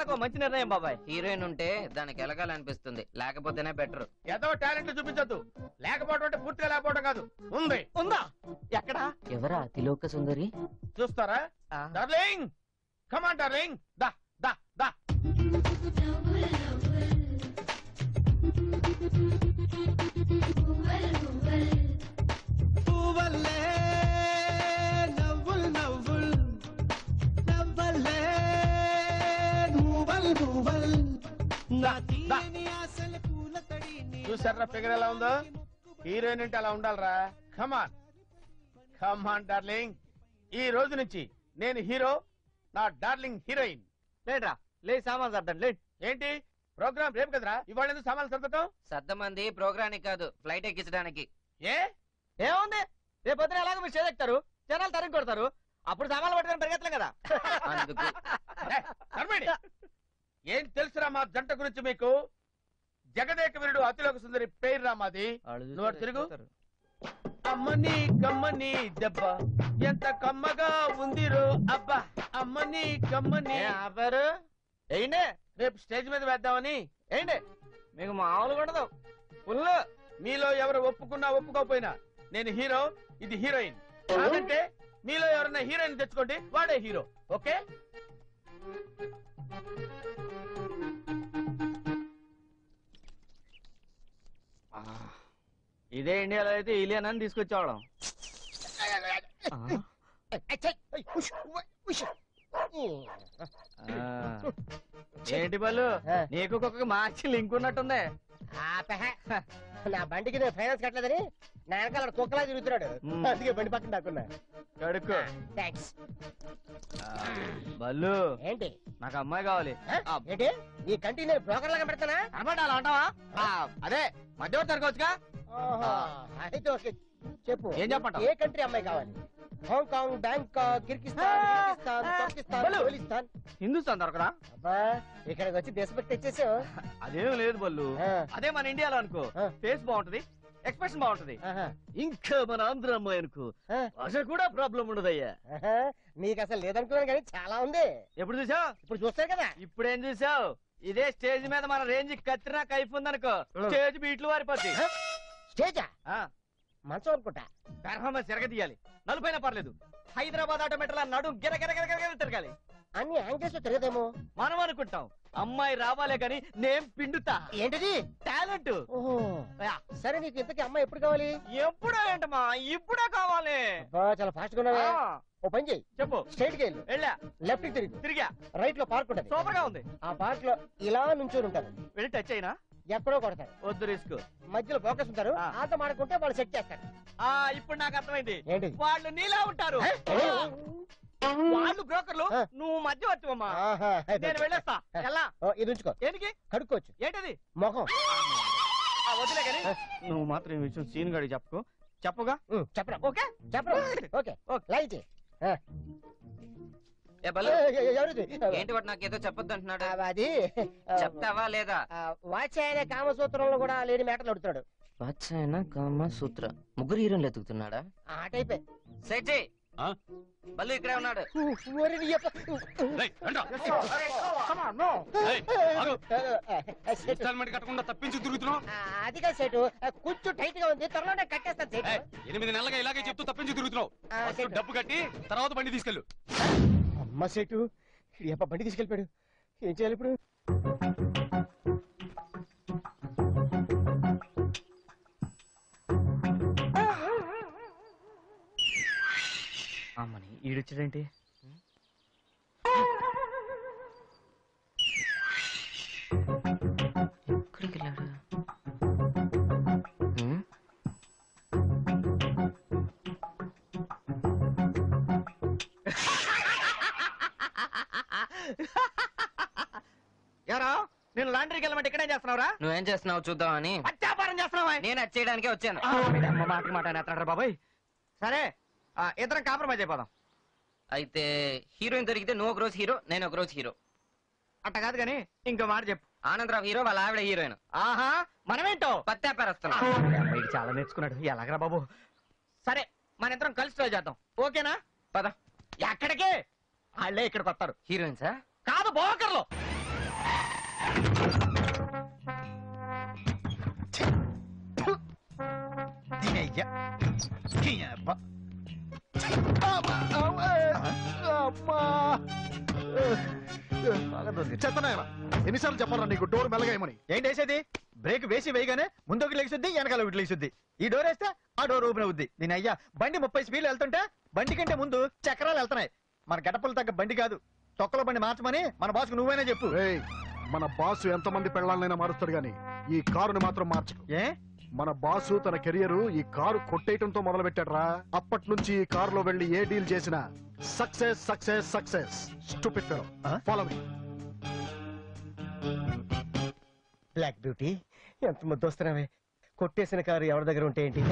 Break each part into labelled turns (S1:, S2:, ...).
S1: వాళ్ళకు మంచి నిర్ణయం బాబాయ్
S2: హీరోయిన్ ఉంటే దానికి ఎలగాలనిపిస్తుంది లేకపోతేనే బెటర్
S3: ఏదో టాలెంట్ చూపించొద్దు లేకపోవడం అంటే పూర్తిగా లేకపోవడం కాదు ఉంది
S1: ఉందా ఎక్కడా
S2: ఎవరా తిలోక సుందరి
S3: చూస్తారా
S1: ఆ.
S3: డార్లింగ్ కమాన్ డార్లింగ్ దా దా దా
S4: పువ్వల్లే నవ్వుల్ నవ్వుల్ నవ్వల్లే నువ్వల్ నువ్వల్ నా తీయని ఆశల పూల తడి నీ
S3: చూసారా ఫిగర్ ఎలా ఉందో హీరోయిన్ అంటే అలా ఉండాలరా కమాన్ కమాన్ డార్లింగ్ ఈ రోజు నుంచి నేను హీరో నా డార్లింగ్ హీరోయిన్
S1: లేట్రా లే సామాన్ సర్దండి లేట్
S3: ఏంటి ప్రోగ్రామ్ రేపు కదరా ఇవాళ ఎందుకు సామాన్లు సర్దటం
S2: సద్దమంది ప్రోగ్రానికి కాదు ఫ్లైట్ ఎక్కించడానికి
S3: ఏ
S1: ఏముంది రేపు పొద్దున ఎలాగో మీరు చేదెక్తారు జనాలు తరిగి కొడతారు అప్పుడు సామాన్లు పట్టుకొని పరిగెత్తలే కదా
S2: అందుకు
S3: ఏ, నడవండి. ఏం తెలుసురా మా జంట గురించి మీకు జగదేక వీరుడు అతిలోక సుందరి పేరు రా మాది నువ్వు అటు తిరుగు. అమ్మని కమ్మని దెబ్బ ఎంత కమ్మగా ఉందిరో అబ్బా అమ్మని కమ్మని
S1: ఏ ఆపారు వేయండి
S3: రేపు స్టేజ్ మీద వేద్దామని
S1: వేయండి మీకు మామూలుగా ఉండదు ఫుల్
S3: మీలో ఎవరు ఒప్పుకున్నా ఒప్పుకోకపోయినా నేను హీరో ఇది హీరోయిన్ కాదంటే మీలో ఎవరైనా హీరోయిన్ తెచ్చుకోండి వాడే హీరో ఓకే
S1: ఇదే ఇండియాలో అయితే ఇలియన్ అని తీసుకొచ్చేవాళ్ళం ఆ. ఏంటి బలు నీకు ఒక్కొక్క మార్చి లింక్ ఉన్నట్టుంది
S5: ఆపహ. నా బండికి నేను ఫైనాన్స్ కట్టలేదని నా వెనకాల కుక్కలా తిరుగుతున్నాడు
S1: మ్మ్.
S5: అందుకే బండి పక్కన దాక్కున్నా
S1: కడుక్కో
S5: థ్యాంక్స్
S1: ఆ, బల్లు
S5: ఏంటి
S1: నాకు అమ్మాయి కావాలి
S5: ఆ?
S1: ఆ,
S5: ఏంటి నీ కంటి నేను బ్రోకర్ లాగా పెడతానా
S1: అనమాట అలా అంటావా ఆ, అదే మధ్యవర్తి అనుకోవచ్చుగా
S5: ఓహో, అయితే ఓకే చెప్పు
S1: ఏం చెప్పంటావ్?
S5: ఏ కంట్రీ అమ్మాయి కావాలి Hong Kong Bangkok Kyrgyzstan Kyrgyzstan Pakistan
S1: బలు.
S5: ఆఫ్ఘనిస్తాన్
S1: హిందుస్థాన్ దొరకరా
S5: అబ్బా ఇక్కడికి వచ్చి దేశభక్తి తెచ్చేసావు
S1: అదేం లేదు బల్లు
S5: ఆ,
S1: అదే మన ఇండియాలో అనుకో
S5: ఆ.
S1: ఫేస్ బాగుంటది ఎక్స్ప్రెషన్ బాగుంటది
S5: ఆహా,
S1: ఇంకా మన ఆంధ్ర అమ్మాయి అనుకో
S5: ఆ,
S1: భాష కూడా ప్రాబ్లం ఉండదయ్యా
S5: ఆహా. నీకు అసలు లేదనుకున్నాను కానీ చాలా ఉంది
S1: ఎప్పుడు చూసావు
S5: ఇప్పుడు చూస్తారు కదా
S1: ఇప్పుడేం చూసావు ఇదే స్టేజ్ మీద మన రేంజ్ కత్తినా కైఫ్ ఉందనుకో స్టేజ్ బీట్లు వారిపోద్ది
S5: ఆ? స్టేజా
S1: ఆ,
S5: మంచం అనుకుంటా
S1: పెర్ఫార్మెన్స్ ఎరగదీయాలి నలుపైన పర్లేదు హైదరాబాద్ ఆటోమేటర్లా నడు గిర గిర గిర గిర తిరగాలి
S5: అన్ని యాంగిల్స్ లో తిరగదేమో
S1: మనం అనుకుంటాం అమ్మాయి రావాలే గాని నేను పిండుతా
S5: ఏంటిది
S1: టాలెంట్
S5: ఓహో సరే నీకు ఇంతకీ అమ్మాయి ఎప్పుడు కావాలి
S1: ఎప్పుడో ఏంటమ్మా ఇప్పుడే కావాలి
S5: అబ్బా చాలా ఫాస్ట్ గా ఉన్నావే
S1: ఆ,
S5: ఓ పని చేయి
S1: చెప్పు
S5: స్ట్రైట్ కి వెళ్ళు
S1: వెళ్ళా
S5: లెఫ్ట్ కి తిరిగి
S1: తిరిగా
S5: రైట్ లో పార్క్ ఉంటది
S1: సూపర్ గా ఉంది
S5: ఆ పార్క్ లో ఇలా నుంచొని ఉంటారు
S1: వెళ్ళి టచ్ అయినా
S5: ఎక్కడో కొడతారు
S1: వద్దు రిస్క్
S5: మధ్యలో ఫోకస్ ఉంటారు
S1: ఆ.
S5: ఆట మాడుకుంటే వాళ్ళు సెట్ చేస్తారు
S1: ఆ ఇప్పుడు నాకు అర్థమైంది
S5: ఏంటి
S1: వాళ్ళు నీలా ఉంటారు వాళ్ళు బ్రోకర్లు
S5: ఆ.
S1: నువ్వు మధ్యవర్తి అమ్మా
S5: ఆహా, అయితే
S1: నేను వెళ్ళేస్తా ఎలా
S5: ఓ, ఇది ఉంచుకో
S1: ఏంటికి
S5: కడుక్కోవచ్చు
S1: ఏంటది
S5: మొహం
S1: ఆ, వదిలే కానీ నువ్వు మాత్రం ఈ విషయం సీన్ గడి చెప్పుకో చెప్పుగా
S5: ఉమ్, చెప్పరా
S1: ఓకే
S5: చెప్పరా ఓకే
S1: ఓకే.
S5: లైట్ ఆ.
S2: ఏ బలు
S5: ఏ, ఏ, ఎవరిది
S2: ఏంటి వాడు నాకేదో చెప్పొద్దు అంటున్నాడు
S5: ఆ, అది ఆ,
S2: చెప్తావా లేదా
S5: ఆ, వాత్స్యాయన కామసూత్రంలో కూడా లేని మేటలు అడుగుతాడు
S2: వాత్సాయన కామ సూత్ర ముగ్గురు హీరోలు ఎతుకుతున్నాడా
S5: ఆ టైపే
S2: సెట్
S6: ఆ?
S2: బల్లు ఇక్కడే ఉన్నాడు
S5: ఓరి నీ యొక్క-
S6: రేయ్, రండ్రా. ఏయ్, ఆగు.
S5: సెట్.
S6: ఇన్స్టాల్మెంట్ కట్టకుండా తప్పించి తిరుగుతున్నావు
S5: ఆ, అది కాదు సెట్ కొంచెం టైట్ గా ఉంది త్వరలోనే కట్టేస్తాను సెట్
S6: ఏయ్, ఎనిమిది నెలలుగా ఇలాగే చెప్తూ తప్పించి తిరుగుతున్నావు
S5: ఆ,
S6: ఫస్ట్
S5: సెట్.
S6: డబ్బు కట్టి తర్వాత బండి తీసుకెళ్ళు
S5: అమ్మ సెటు ఎప్ప బండి తీసుకెళ్ళిపోయాడు ఏం చేయాలి ఇప్పుడు
S1: అమ్మని ఈడొచ్చాడేంటి
S2: ఎక్కడికి వెళ్ళాడు హ్మ్?
S1: యారా నేను లాండ్రీకి వెళ్ళమంటే ఇక్కడేం చేస్తున్నావురా
S2: నువ్వేం చేస్తున్నావు చూద్దామని
S1: అత్యాపారం చేస్తున్నావా
S2: నేను వచ్చేయడానికే వచ్చాను
S1: అమ్మ మాటకి మాట అనేస్తాడు బాబాయ్ సరే ఆ, ఇద్దరం కాంప్రమైజ్ అయిపోదాం
S2: అయితే హీరోయిన్ దొరికితే నువ్వు ఒక రోజు హీరో నేను ఒక రోజు హీరో
S1: అట్ట కాదు కానీ ఇంకో మాట చెప్పు
S2: ఆనందరావు హీరో వాళ్ళ ఆవిడ హీరోయిన్
S1: ఆహా మనమేంటో
S2: పత్తాపేరస్తున్నా
S1: అమ్మాయికి చాలా నేర్చుకున్నాడు ఎలాగరా బాబు సరే మన ఇద్దరం కలిసి ట్రై చేద్దాం ఓకేనా
S2: పద
S1: ఎక్కడికి వాళ్ళే ఇక్కడికి వస్తారు
S2: హీరోయిన్సా
S1: కాదు బోకర్లు
S7: చెత్తనాయన ఎన్నిసార్లు చెప్పాలా నీకు డోర్ మెల్లగాయమని
S1: ఏంటి వేసేది బ్రేక్ వేసి వేయగానే ముందుకు లెగిసుద్ది వెనకాల ఒకటి లెగిసుద్ది ఈ డోర్ వేస్తే ఆ డోర్ ఓపెన్ అవుద్ది దీని అయ్యా బండి ముప్పై స్పీడ్లు వెళ్తుంటే బండి కంటే ముందు చక్రాలు వెళ్తున్నాయి మన గడపలు తగ్గ బండి కాదు తొక్కలో బండి మార్చమని మన బాస్కు నువ్వైనా చెప్పు
S7: ఏయ్, మన బాసు ఎంతమంది పెళ్ళాలనైనా మారుస్తాడు గాని ఈ కారుని మాత్రం మార్చకు
S1: ఏ
S7: మన బాసు తన కెరియర్ ఈ కారు కొట్టేయటంతో మొదలు పెట్టాడ్రా అప్పటి నుంచి ఈ కారులో వెళ్లి ఏ డీల్ చేసినా success success success stupid fellow
S1: Huh?
S7: Follow me
S5: black beauty ఎంత ముద్దు వస్తున్నావే కొట్టేసిన కారు ఎవరి దగ్గర ఉంటే ఏంటి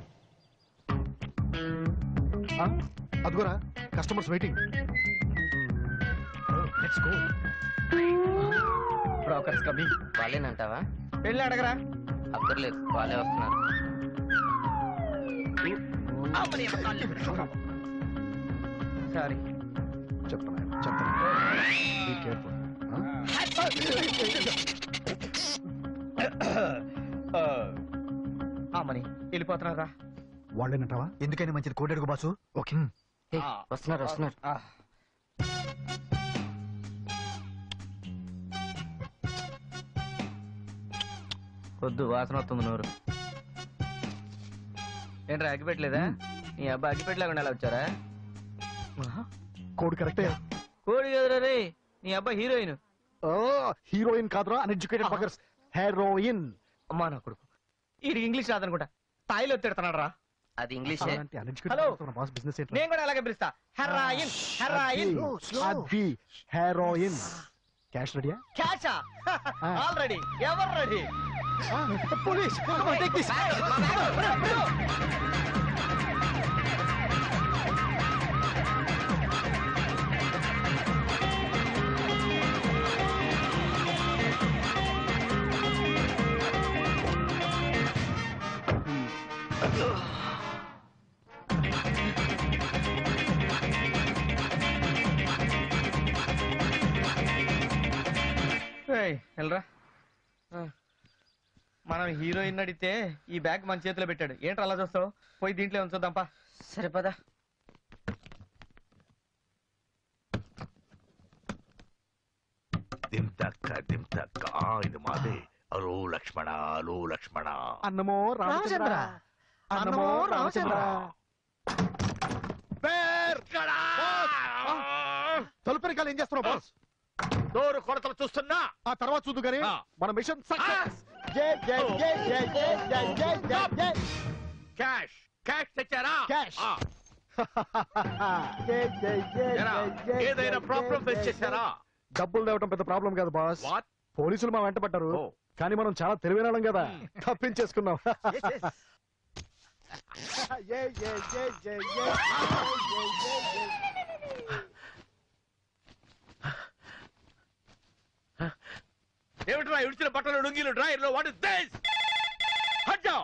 S7: అదిగోరా customers waiting let's go
S1: brokers coming
S2: వాళ్ళేనంటావా
S1: వెళ్ళి అడగరా
S2: అక్కర్లేదు వాళ్ళే వస్తున్నారు
S1: సారీ
S7: చెప్తాను చెప్తాను Be careful. Huh?
S1: మని వెళ్ళిపోతున్నారా
S7: వాళ్ళేనంటావా
S1: ఎందుకని మంచిది కోటెడుగు బాసు
S7: ఓకే
S2: ఏయ్, వస్తున్నారు వస్తున్నారు
S1: వద్దు వాసన వస్తుంది నోరు ఏంట్రా అగ్గిపెట్టలేదా నీ అబ్బా అగ్గిపెట్టలేకుండా ఎలా వచ్చారా
S7: కోడ్ కరెక్టే
S1: కోడి కదరా రే నీ అబ్బా హీరోయిన్
S7: హీరోయిన్ కాదురా అన్ఎడ్యుకేటెడ్ బగర్స్ హెరోయిన్
S1: అమ్మా నా కొడుకు ఈ ఇంగ్లీష్ రాదనుకుంటా తాయిలో తిడుతున్నాడు రా
S2: అది ఇంగ్లీషే
S7: అలాంటి
S1: Hello.
S7: అన్ఎడ్యుకేటెడ్ బాస్ బిజినెస్ ఏంటి
S1: నేను కూడా అలాగే పిలుస్తా హెరాయిన్ హెరాయిన్
S7: అది హెరోయిన్ క్యాష్ రెడీయా
S1: క్యాచా ఆల్రెడీ ఎవరు రెడీ
S7: పోలీస్
S1: వెళ్ళరా మనం హీరోయిన్ అడిగితే ఈ బ్యాగ్ మన చేతిలో పెట్టాడు ఏంట్రా అలా చూస్తావు పోయి దీంట్లో ఉంచుదాంపా
S2: సరే పద
S8: దింతక్క దింతక్క ఆ, ఇది మాదే అలో లక్ష్మణ అలో లక్ష్మణ
S7: అన్నమో రామచంద్ర అన్నమో రామచంద్ర తలుపురికాలు ఏం చేస్తున్నావు బాస్
S8: డోరు కొడతలు చూస్తున్నా
S7: ఆ తర్వాత చూద్దు గానీ
S8: ఆ.
S7: మన మిషన్ సక్సెస్ జై జై జై జై జై జై జై జై జై
S8: క్యాష్ క్యాష్ తెచ్చారా
S7: Cash.
S8: ఆ,
S7: జై జై జై
S8: ఏరా,
S7: జై జై
S8: ఏదైనా
S7: జై
S8: ప్రాబ్లం
S7: జై
S8: ఫేస్
S7: జై
S8: చేశారా
S7: డబ్బులు తేవటం పెద్ద ప్రాబ్లం కాదు బాస్
S8: వాట్
S7: పోలీసులు మా వెంట పడ్డారు
S8: ఓ.
S7: కానీ మనం చాలా తెలివైన వాళ్ళం కదా తప్పించేసుకున్నాం జై జై జై జై జై జై జై జై
S8: ఏమిట్రా ఇడిచిన బట్టలు లుంగీలు డ్రాయర్లు వాట్ ఇస్ దిస్ హట్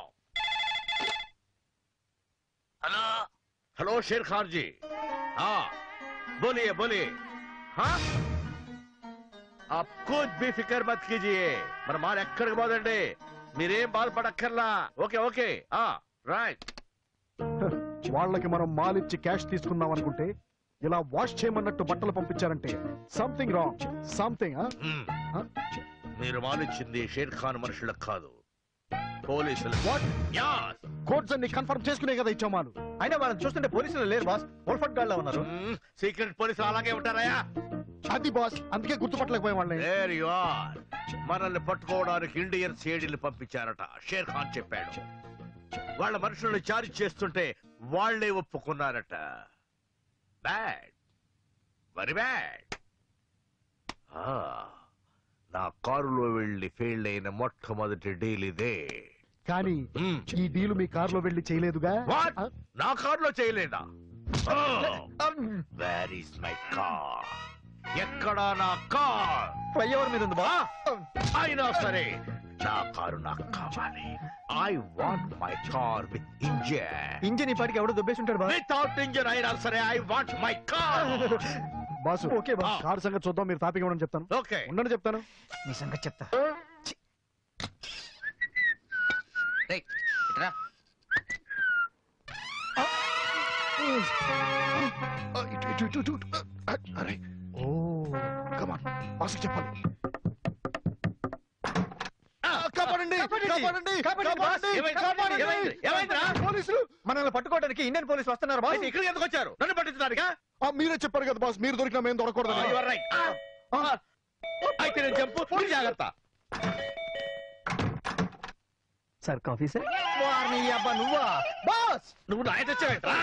S8: హలో హలో షేర్ ఖాన్ జీ हाँ बोलिए बोलिए हाँ आप कुछ भी फिक्र मत कीजिए మన మాల్ ఎక్కడికి పోదండి మీరేం బాధపడక్కర్లా ఓకే ఓకే ఆ రైట్
S7: వాళ్ళకి మనం మాలిచ్చి క్యాష్ తీసుకుందాం అనుకుంటే ఇలా వాష్ చేయమన్నట్టు బట్టలు పంపించారంటే సంథింగ్ రాంగ్ సంథింగ్
S8: మీరు మాలిచ్చింది షేర్ ఖాన్ మనుషులకు కాదు పోలీసులు
S7: వాట్
S8: Yes.
S7: కోడ్స్ అన్ని కన్ఫర్మ్ చేసుకునే కదా ఇచ్చాం మాలు
S1: అయినా వాళ్ళని చూస్తుంటే పోలీసులు లేరు బాస్ ఓల్ఫట్ గార్డ్ ఉన్నారు
S8: మ్మ్, సీక్రెట్ పోలీసులు అలాగే ఉంటారయ్యా
S7: అది బాస్ అందుకే గుర్తుపట్టలేకపోయాం వాళ్ళని
S8: There you are. మనల్ని పట్టుకోవడానికి ఇండియన్ సేడీలు పంపించారట షేర్ ఖాన్ చెప్పాడు వాళ్ళ మనుషుల్ని చార్జ్ చేస్తుంటే వాళ్లే ఒప్పుకున్నారట బ్యాడ్ వెరీ బ్యాడ్ నా కారులో వెళ్లి ఫెయిల్ అయిన మొట్టమొదటి డీల్ ఇదే
S7: కానీ ఈ డీల్ మీ కారులో వెళ్ళి చేయలేదుగా
S8: What?
S7: ఆ,
S8: నా కారులో చేయలేదా వేర్ ఈస్ మై కార్ ఎక్కడా నా కార్
S1: ఫ్లైఓవర్ మీద ఉంది బా
S8: అయినా సరే నా కారు నాకు కావాలి I want my car with engine
S1: engine ఈ పాటికి ఎవడో దుబ్బేసి ఉంటాడు బా
S8: వితౌట్ ఇంజన్ అయినా సరే I want my car
S7: boss
S1: okay boss.
S7: Car సంగతి చూద్దాం మీరు తాపిక ఇవ్వడం చెప్తాను
S8: ఓకే
S7: ఉండండి చెప్తాను
S1: నీ సంగతి చెప్తా
S2: రేయ్, ఇట్రా
S7: ఆ, ఇటు ఇటు ఇటు ఇటు ఇటు. ఆ, అరే
S1: ఓ
S7: కమాన్ బాసుకి చెప్పాలి ఆ, కాపాడండి కాపాడండి కాపాడండి
S8: ఏమైంది? ఏమైంది? ఏమైందిరా?
S7: పోలీసులు
S1: మనల్ని పట్టుకోవడానికి ఇండియన్ పోలీసులు వస్తున్నారు బాస్
S8: అయితే ఇక్కడికి ఎందుకు వచ్చారు నన్ను పట్టించడానికా
S7: ఆ, మీరే చెప్పారు కదా బాస్ మీరు దొరికినా మేము దొరకకూడదు
S8: You are right. ఆ, అయితే నేను చంపు మీరు జాగ్రత్త
S5: సార్ కాఫీ సార్
S1: వారిని అబ్బా నువ్వా బాస్
S8: నువ్వు నాయ తెచ్చావేంట్రా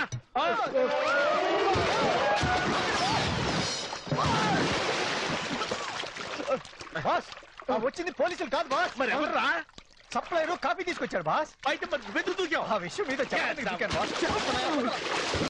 S1: బాస్ ఆ వచ్చింది పోలీసులు కాదు బాస్
S8: మరి ఎవర్రా
S1: సప్లైరు కాఫీ తీసుకొచ్చాడు బాస్
S8: అయితే మరి వెతుకు దూకావు
S1: ఆ విషయం మీద చెప్పడానికి దూకాను బాస్